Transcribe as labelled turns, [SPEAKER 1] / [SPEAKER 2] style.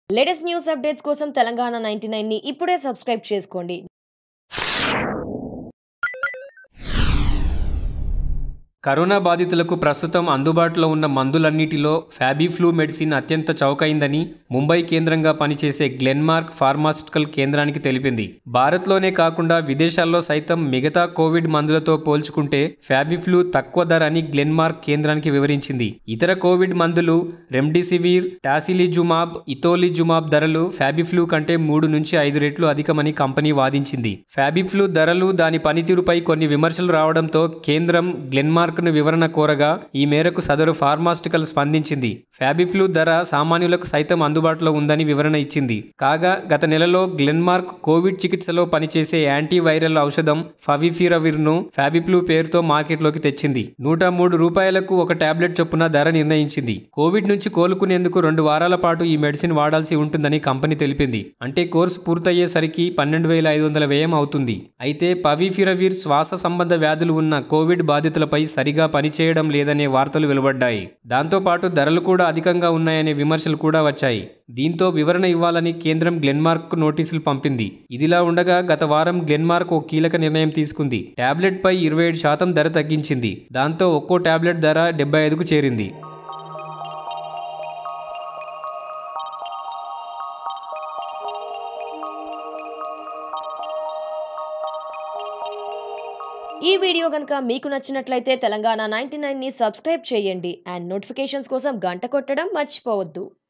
[SPEAKER 1] latest news updates కోసం Telangana ninety ని ఇప్పుడే సబ్స్క్రైబ్ చేసుకోండి
[SPEAKER 2] కరోనా బాధితులకు ప్రస్తుతం అందుబాటులో ఉన్న మందులన్నిటిలో ఫ్యాబీఫ్లూ మెడిసిన్ అత్యంత చౌకైందని ముంబై కేంద్రంగా పనిచేసే గ్లెన్మార్క్ ఫార్మాస్యూటికల్ కేంద్రానికి తెలిపింది భారత్లోనే కాకుండా విదేశాల్లో సైతం మిగతా కోవిడ్ మందులతో పోల్చుకుంటే ఫ్యాబీఫ్లూ తక్కువ ధర అని గ్లెన్మార్క్ కేంద్రానికి వివరించింది ఇతర కోవిడ్ మందులు రెమ్డెసివిర్ టాసిలిజుమాబ్ ఇతోలిజుమాబ్ ధరలు ఫ్యాబీఫ్లూ కంటే మూడు నుంచి ఐదు రెట్లు అధికమని కంపెనీ వాదించింది ఫ్యాబీఫ్లూ ధరలు దాని పనితీరుపై కొన్ని విమర్శలు రావడంతో కేంద్రం గ్లెన్మార్క్ ను వివరణ కోరగా ఈ మేరకు సదరు ఫార్మాస్టికల్ స్పందించింది ఫ్యాబిఫ్లూ ధర సామాన్యులకు సైతం అందుబాటులో ఉందని వివరణ ఇచ్చింది కాగా గత నెలలో గ్లెన్మార్క్ కోవిడ్ చికిత్సలో పనిచేసే యాంటీవైరల్ ఔషధం ఫవిఫిరవిర్ ను ఫ్యాబిఫ్లూ పేరుతో మార్కెట్లోకి తెచ్చింది నూట మూడు రూపాయలకు ఒక టాబ్లెట్ చొప్పున ధర నిర్ణయించింది కోవిడ్ నుంచి కోలుకునేందుకు రెండు వారాల పాటు ఈ మెడిసిన్ వాడాల్సి ఉంటుందని కంపెనీ తెలిపింది అంటే కోర్సు పూర్తయ్యేసరికి పన్నెండు వేల ఐదు వందల వ్యయం అవుతుంది అయితే పవిఫిరవిర్ శ్వాస సంబంధ వ్యాధులు ఉన్న కోవిడ్ బాధితులపై సరిగా పనిచేయడం లేదనే వార్తలు వెలువడ్డాయి దాంతోపాటు ధరలు కూడా అధికంగా ఉన్నాయనే విమర్శలు కూడా వచ్చాయి దీంతో వివరణ ఇవ్వాలని కేంద్రం గ్లెన్మార్క్ నోటీసులు పంపింది ఇదిలా ఉండగా గత వారం గ్లెన్మార్క్ ఓ కీలక నిర్ణయం తీసుకుంది టాబ్లెట్ పై ఇరవై ఏడు శాతం ధర తగ్గించింది దాంతో ఒక్కో టాబ్లెట్ ధర డెబ్బై ఐదుకు చేరింది
[SPEAKER 1] ఈ వీడియో కనుక మీకు నచ్చినట్లయితే తెలంగాణ నైన్టీ ని సబ్స్క్రైబ్ చేయండి అండ్ నోటిఫికేషన్స్ కోసం గంట కొట్టడం మర్చిపోవద్దు